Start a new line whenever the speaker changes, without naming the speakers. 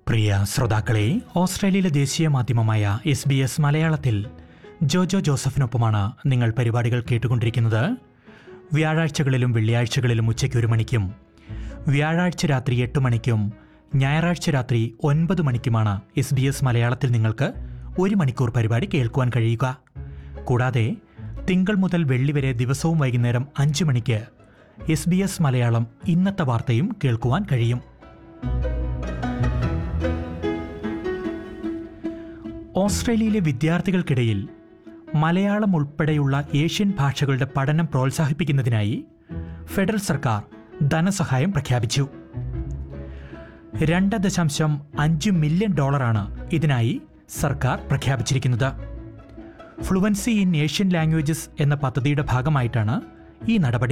പ്രിയ ശ്രോതാക്കളെ ഓസ്ട്രേലിയയിലെ ദേശീയ മാധ്യമമായ എസ് ബി എസ് മലയാളത്തിൽ ജോജോ ജോസഫിനൊപ്പമാണ് നിങ്ങൾ പരിപാടികൾ കേട്ടുകൊണ്ടിരിക്കുന്നത് വ്യാഴാഴ്ചകളിലും വെള്ളിയാഴ്ചകളിലും ഉച്ചയ്ക്ക് ഒരു മണിക്കും വ്യാഴാഴ്ച രാത്രി എട്ട് മണിക്കും ഞായറാഴ്ച രാത്രി ഒൻപത് മണിക്കുമാണ് എസ് ബി എസ് മലയാളത്തിൽ നിങ്ങൾക്ക് ഒരു മണിക്കൂർ പരിപാടി കേൾക്കുവാൻ കഴിയുക കൂടാതെ തിങ്കൾ മുതൽ വെള്ളി വരെ ദിവസവും വൈകുന്നേരം അഞ്ച് മണിക്ക് എസ് ബി എസ് മലയാളം ഇന്നത്തെ വാർത്തയും കേൾക്കുവാൻ കഴിയും ഓസ്ട്രേലിയയിലെ വിദ്യാർത്ഥികൾക്കിടയിൽ മലയാളം ഉൾപ്പെടെയുള്ള ഏഷ്യൻ ഭാഷകളുടെ പഠനം പ്രോത്സാഹിപ്പിക്കുന്നതിനായി ഫെഡറൽ സർക്കാർ ധനസഹായം പ്രഖ്യാപിച്ചു രണ്ട് ദശാംശം അഞ്ച് മില്യൺ ഡോളറാണ് ഇതിനായി സർക്കാർ പ്രഖ്യാപിച്ചിരിക്കുന്നത് ഫ്ലുവൻസി ഇൻ ഏഷ്യൻ ലാംഗ്വേജസ് എന്ന പദ്ധതിയുടെ ഭാഗമായിട്ടാണ് ഈ നടപടി